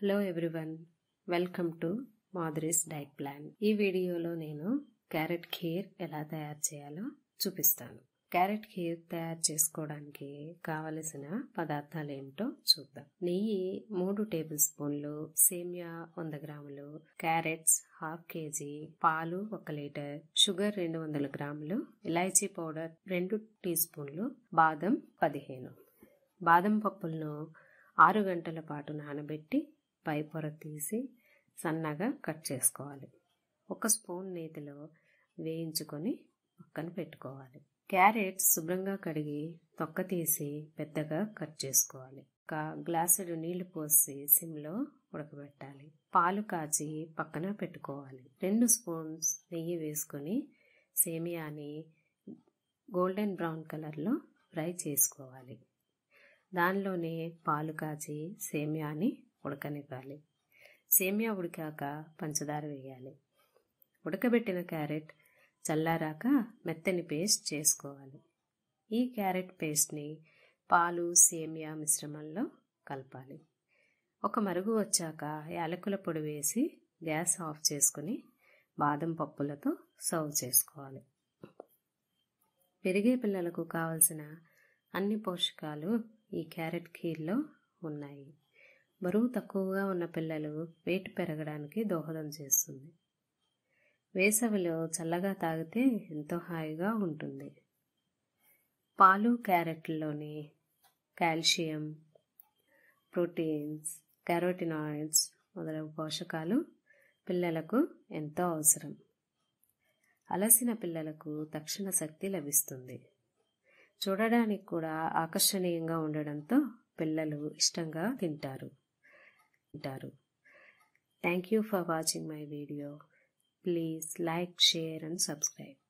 hello everyone welcome to Madhuri's diet plan ఈ వీడియోలో నేను క్యారెట్ ఖీర్ ఎలా తయారు చేయాలో చూపిస్తాను క్యారెట్ ఖీర్ తయారు చేసుకోవడానికి కావలసిన పదార్థాలు ఏమిటో చూద్దాం నెయ్యి మూడు టేబుల్ స్పూన్లు సేమియా వంద గ్రాములు క్యారెట్స్ హాఫ్ కేజీ పాలు ఒక లీటర్ షుగర్ రెండు వందల గ్రాములు ఇలాచీ పౌడర్ రెండు టీ స్పూన్లు బాదం పదిహేను బాదం పప్పులను ఆరు గంటల పాటు నానబెట్టి పై పొర తీసి సన్నగా కట్ చేసుకోవాలి ఒక స్పూన్ నేతిలో వేయించుకొని పక్కన పెట్టుకోవాలి క్యారెట్స్ శుభ్రంగా కడిగి తొక్క తీసి పెద్దగా కట్ చేసుకోవాలి ఒక గ్లాసుడు నీళ్లు పోసి సిమ్లో ఉడకబెట్టాలి పాలు కాచి పక్కన పెట్టుకోవాలి రెండు స్పూన్స్ నెయ్యి వేసుకొని సేమియాని గోల్డెన్ బ్రౌన్ కలర్లో ఫ్రై చేసుకోవాలి దానిలోనే పాలు కాచి సేమియాని ఉడకనివ్వాలి సేమియా ఉడికాక పంచదార వేయాలి ఉడకబెట్టిన క్యారెట్ చల్లారాక మెత్తని పేస్ట్ చేసుకోవాలి ఈ క్యారెట్ పేస్ట్ని పాలు సేమియా మిశ్రమంలో కలపాలి ఒక మరుగు వచ్చాక యాలకుల పొడి వేసి గ్యాస్ ఆఫ్ చేసుకుని బాదం పప్పులతో సర్వ్ చేసుకోవాలి పెరిగే పిల్లలకు కావలసిన అన్ని పోషకాలు ఈ క్యారెట్ ఖీర్లో ఉన్నాయి బరువు తక్కువగా ఉన్న పిల్లలు వెయిట్ పెరగడానికి దోహదం చేస్తుంది వేసవిలో చల్లగా తాగితే ఎంతో హాయిగా ఉంటుంది పాలు క్యారెట్లోని కాల్షియం ప్రోటీన్స్ క్యారోటినాయిడ్స్ మొదలగు పోషకాలు పిల్లలకు ఎంతో అవసరం అలసిన పిల్లలకు తక్షణ శక్తి లభిస్తుంది చూడడానికి కూడా ఆకర్షణీయంగా ఉండడంతో పిల్లలు ఇష్టంగా తింటారు తింటారు thank you for watching my video please like share and subscribe